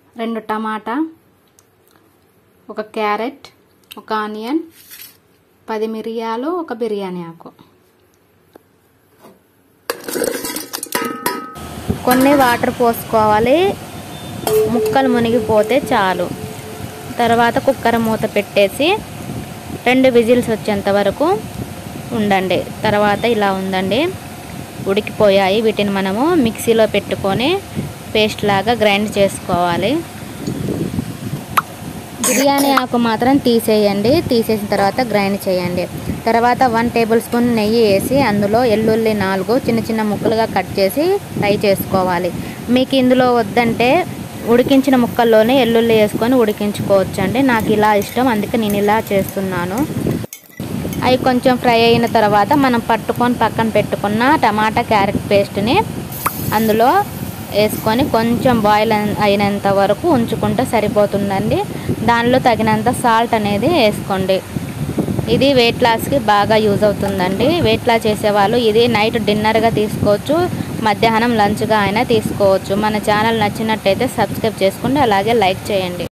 రెండు టమాటా ఒక క్యారెట్ ఒక ఆనియన్ పది మిరియాలు ఒక బిర్యానీ ఆకు కొన్ని వాటర్ పోసుకోవాలి ముక్కలు మునిగిపోతే చాలు తర్వాత కుక్కర్ మూత పెట్టేసి రెండు విజిల్స్ వచ్చేంత వరకు ఉండండి తర్వాత ఇలా ఉందండి ఉడికిపోయాయి వీటిని మనము మిక్సీలో పెట్టుకొని పేస్ట్ లాగా గ్రైండ్ చేసుకోవాలి బిర్యానీ ఆకు మాత్రం తీసేయండి తీసేసిన తర్వాత గ్రైండ్ చేయండి తర్వాత వన్ టేబుల్ స్పూన్ నెయ్యి వేసి అందులో ఎల్లుల్లి నాలుగు చిన్న చిన్న ముక్కలుగా కట్ చేసి ఫ్రై చేసుకోవాలి మీకు ఇందులో వద్దంటే ఉడికించిన ముక్కల్లోనే ఎల్లుల్లి వేసుకొని ఉడికించుకోవచ్చు అండి నాకు ఇలా ఇష్టం అందుకే నేను ఇలా చేస్తున్నాను అవి కొంచెం ఫ్రై అయిన తర్వాత మనం పట్టుకొని పక్కన పెట్టుకున్న టమాటా క్యారెట్ పేస్ట్ని అందులో వేసుకొని కొంచెం బాయిల్ అయినంత వరకు ఉంచుకుంటే సరిపోతుందండి దానిలో తగినంత సాల్ట్ అనేది వేసుకోండి ఇది వెయిట్ లాస్కి బాగా యూజ్ అవుతుందండి వెయిట్ లాస్ చేసేవాళ్ళు ఇది నైట్ డిన్నర్గా తీసుకోవచ్చు మధ్యాహ్నం లంచ్గా అయినా తీసుకోవచ్చు మన ఛానల్ నచ్చినట్టయితే సబ్స్క్రైబ్ చేసుకోండి అలాగే లైక్ చేయండి